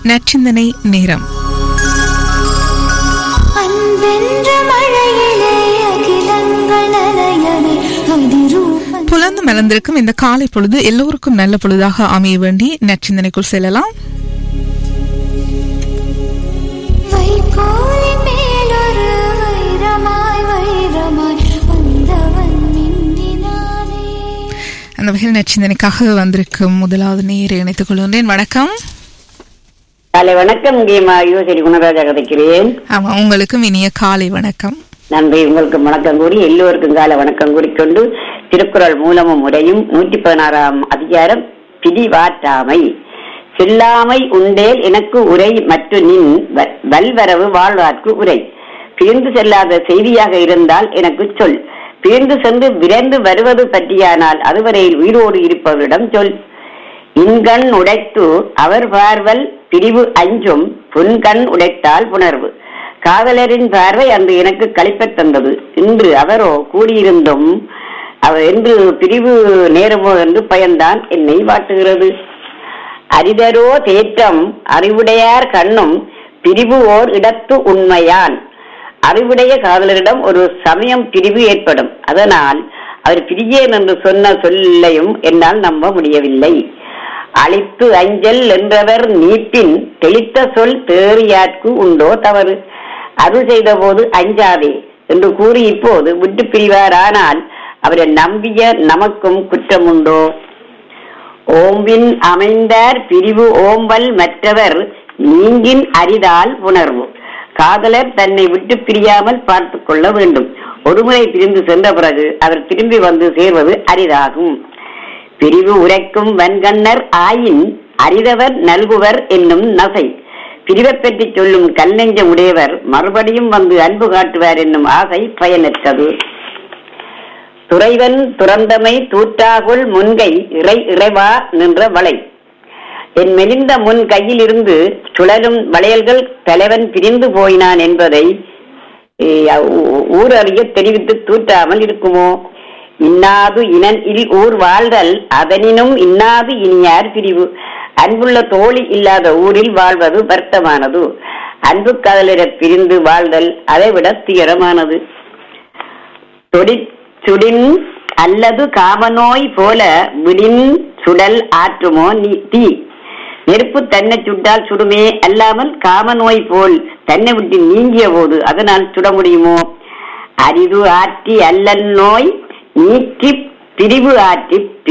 நச்சிந்தனை நேரம் அன்பென்ற மழையிலே அகிலங்கள் நனையவே அதிரூபம் புலந்து மலர்ந்திருக்கும் இந்த காலை பொழுது எல்லோருக்கும் நல்ல பொழுதாக அமைய வேண்டி நச்சிந்தனைக்குள் செல்லலாம் வைக்கோலின் மேலொரு வைரமாய் வைரமாய் வந்தவன் மின்னினானே அந்த வகையில் நச்சிந்தனைக்காக வந்திருக்கும் முதலாவது நேர் இணைத்துக் கொள்கின்றேன் வணக்கம் காலை வணக்கம் கீமா யோசரி குணராஜா கதைக்கிறேன் ஆமா உங்களுக்கும் இனிய காலை வணக்கம் நன்றி உங்களுக்கு வணக்கம் கூறி எல்லோருக்கும் கால வணக்கம் கூறிக்கொண்டு திருக்குறள் மூலமும் முறையும் நூற்றி பதினாறாம் அதிகாரம் பிடிவாற்றாமை செல்லாமை உண்டேல் எனக்கு உரை மற்ற நின் வ- வல்வரவு வாழ்வார்க்கு உரை பிரிந்து செல்லாத செய்தியாக இருந்தால் எனக்கு சொல் பிரிந்து சென்று விரைந்து வருவது பற்றியானால் அதுவரையில் உயிரோடு இருப்பவரிடம் சொல் இன்கண் உடைத்து அவர் பார்வல் பிரிவு அஞ்சும் புன்கண் உடைத்தால் புணர்வு காதலரின் பார்வை அன்று எனக்கு களிப்பத் தந்தது இன்று அவரோ கூடியிருந்தும் அவர் என்று பிரிவு நேரமோ என்று பயந்தான் என்னை வாட்டுகிறது அரிதரோ தேற்றம் அறிவுடையார் கண்ணும் பிரிவு ஓர் இடத்து உண்மையான் அறிவுடைய காதலரிடம் ஒரு சமயம் பிரிவு ஏற்படும் அதனால் அவர் பிரியேன் என்று சொன்ன சொல்லையும் என்னால் நம்ப முடியவில்லை அழித்து அஞ்சல் என்றவர் நீப்பின் தெளித்த சொல் தேறியாட்கு உண்டோ தவறு அது செய்த போது அஞ்சாதே என்று கூறி இப்போது விட்டு பிரிவாரானால் அவரை நம்பிய நமக்கும் குற்றம் உண்டோ ஓம்பின் அமைந்தார் பிரிவு ஓம்பல் மற்றவர் நீங்கின் அரிதால் உணர்வு காதலர் தன்னை விட்டு பிரியாமல் பார்த்து கொள்ள வேண்டும் ஒருமுறை பிரிந்து சென்ற பிறகு அவர் திரும்பி வந்து சேர்வது அரிதாகும் பிரிவு உரைக்கும் வன்கண்ணர் ஆயின் அரிதவர் நல்குவர் என்னும் நசை பிரிவைப் பற்றி சொல்லும் கல்நெஞ்சம் உடையவர் மறுபடியும் வந்து அன்பு காட்டுவார் என்னும் ஆசை பயனற்றது துறைவன் துறந்தமை தூற்றாகுள் முன்கை இறை இறைவா நின்ற வளை என் மெலிந்த முன் கையிலிருந்து சுழலும் வளையல்கள் தலைவன் பிரிந்து போயினான் என்பதை ஏ, ஊ- ஊரறிய தெரிவித்து தூற்றாமல் இருக்குமோ இன்னாது இனன் இல் ஊர் வாழ்தல் அதனினும் இன்னாது இனியார் பிரிவு அன்புள்ள தோழி இல்லாத ஊரில் வாழ்வது வருத்தமானது அன்பு காதலரை பிரிந்து வாழ்தல் அதைவிட துயரமானது தொடி சுடின் அல்லது காமநோய் போல விடின் சுடல் ஆற்றுமோ நீ தீ நெருப்பு தன்னை சுட்டால் சுடுமே அல்லாமல் காமநோய் போல் தன்னை விட்டு நீங்கிய போது அதனால் சுட முடியுமோ அரிது ஆற்றி அல்லல் நோய் நீக்கி பிரிவு ஆற்றி